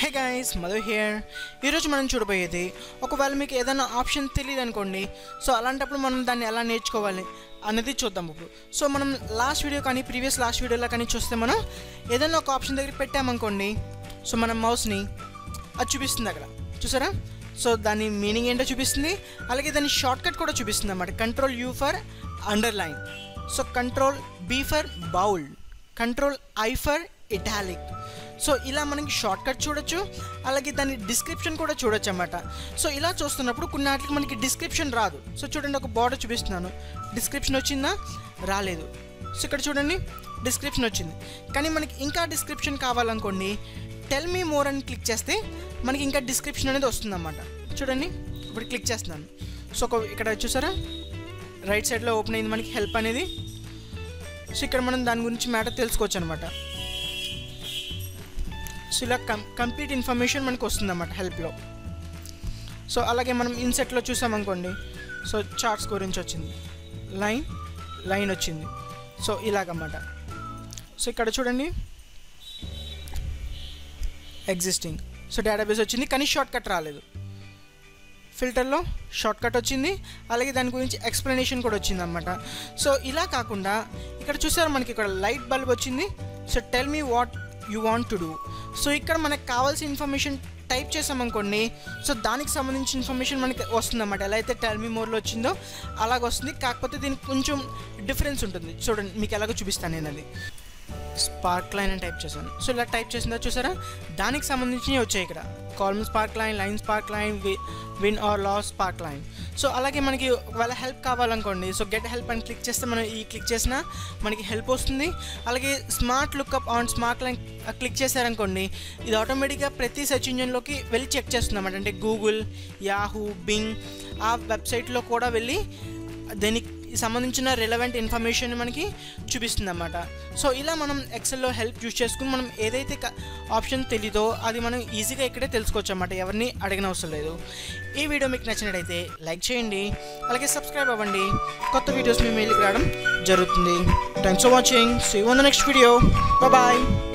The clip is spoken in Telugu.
హే గైస్ మధు హియర్ ఈరోజు మనం చూడబోయేది ఒకవేళ మీకు ఏదైనా ఆప్షన్ తెలియదు అనుకోండి సో అలాంటప్పుడు మనం దాన్ని ఎలా నేర్చుకోవాలి అనేది చూద్దాం ఇప్పుడు సో మనం లాస్ట్ వీడియో కానీ ప్రీవియస్ లాస్ట్ వీడియోలో కానీ చూస్తే మనం ఏదైనా ఒక ఆప్షన్ దగ్గర పెట్టామనుకోండి సో మనం మౌస్ని అది చూపిస్తుంది అక్కడ చూసారా సో దాని మీనింగ్ ఏంటో చూపిస్తుంది అలాగే దాని షార్ట్ కట్ కూడా చూపిస్తుంది అన్నమాట control U for underline so control B for bold control I for italic so ఇలా మనకి షార్ట్ కట్ చూడొచ్చు అలాగే దాని డిస్క్రిప్షన్ కూడా చూడొచ్చు అన్నమాట సో ఇలా చూస్తున్నప్పుడు కొన్ని వాటికి మనకి డిస్క్రిప్షన్ రాదు సో చూడండి ఒక బార్డర్ చూపిస్తున్నాను డిస్క్రిప్షన్ వచ్చిందా రాలేదు సో ఇక్కడ చూడండి డిస్క్రిప్షన్ వచ్చింది కానీ మనకి ఇంకా డిస్క్రిప్షన్ కావాలనుకోండి టెల్ మీ మోర్ అని క్లిక్ చేస్తే మనకి ఇంకా డిస్క్రిప్షన్ అనేది వస్తుందన్నమాట చూడండి ఇప్పుడు క్లిక్ చేస్తున్నాను సో ఒక ఇక్కడ చూసారా రైట్ సైడ్లో ఓపెన్ అయింది మనకి హెల్ప్ అనేది సో ఇక్కడ మనం దాని గురించి మ్యాటర్ తెలుసుకోవచ్చు అనమాట సో ఇలా కం కంప్లీట్ ఇన్ఫర్మేషన్ మనకు వస్తుందన్నమాట హెల్ప్లో సో అలాగే మనం ఇన్సెట్లో చూసామనుకోండి సో చార్ట్స్ గురించి వచ్చింది లైన్ లైన్ వచ్చింది సో ఇలాగన్నమాట సో ఇక్కడ చూడండి ఎగ్జిస్టింగ్ సో డేటాబేస్ వచ్చింది కానీ షార్ట్ కట్ రాలేదు ఫిల్టర్లో షార్ట్ కట్ వచ్చింది అలాగే దాని గురించి ఎక్స్ప్లెనేషన్ కూడా వచ్చింది అనమాట సో ఇలా కాకుండా ఇక్కడ చూసారు మనకి ఇక్కడ లైట్ బల్బ్ వచ్చింది so tell me what you want to do so ఇక్కడ మనకు కావాల్సిన ఇన్ఫర్మేషన్ టైప్ చేసామనుకోండి సో దానికి సంబంధించిన ఇన్ఫర్మేషన్ మనకి వస్తుందన్నమాట ఎలా అయితే టెల్ మీ మోర్లో వచ్చిందో అలాగ వస్తుంది కాకపోతే దీనికి కొంచెం డిఫరెన్స్ ఉంటుంది చూడండి మీకు ఎలాగో చూపిస్తాను నేను అది స్పార్క్ లైన్ అని టైప్ చేశాను సో ఇలా టైప్ చేసిందా చూసారా దానికి సంబంధించినవి వచ్చాయి ఇక్కడ column sparkline line sparkline win or loss sparkline so అలాగే మనకి ఒకవేళ హెల్ప్ కావాలనుకోండి సో గెట్ హెల్ప్ అని క్లిక్ చేస్తే మనం ఈ క్లిక్ చేసినా మనకి హెల్ప్ వస్తుంది అలాగే smart lookup on smart line click చేశారనుకోండి ఇది ఆటోమేటిక్గా ప్రతి సెర్చ్ ఇంజిన్లోకి వెళ్ళి చెక్ చేస్తుంది అన్నమాట అంటే గూగుల్ యాహూ బింగ్ ఆ వెబ్సైట్లో కూడా వెళ్ళి దీనికి సంబంధించిన రిలవెంట్ ఇన్ఫర్మేషన్ మనకి చూపిస్తుంది అన్నమాట సో ఇలా మనం ఎక్సెల్లో హెల్ప్ యూజ్ చేసుకుని మనం ఏదైతే ఆప్షన్ తెలీదో అది మనం ఈజీగా ఇక్కడే తెలుసుకోవచ్చు అన్నమాట ఎవరిని అడగన అవసరం లేదు ఈ వీడియో మీకు నచ్చినట్టయితే లైక్ చేయండి అలాగే సబ్స్క్రైబ్ అవ్వండి కొత్త వీడియోస్ మీ మెయిల్కి రావడం జరుగుతుంది thanks for watching see one the next video bye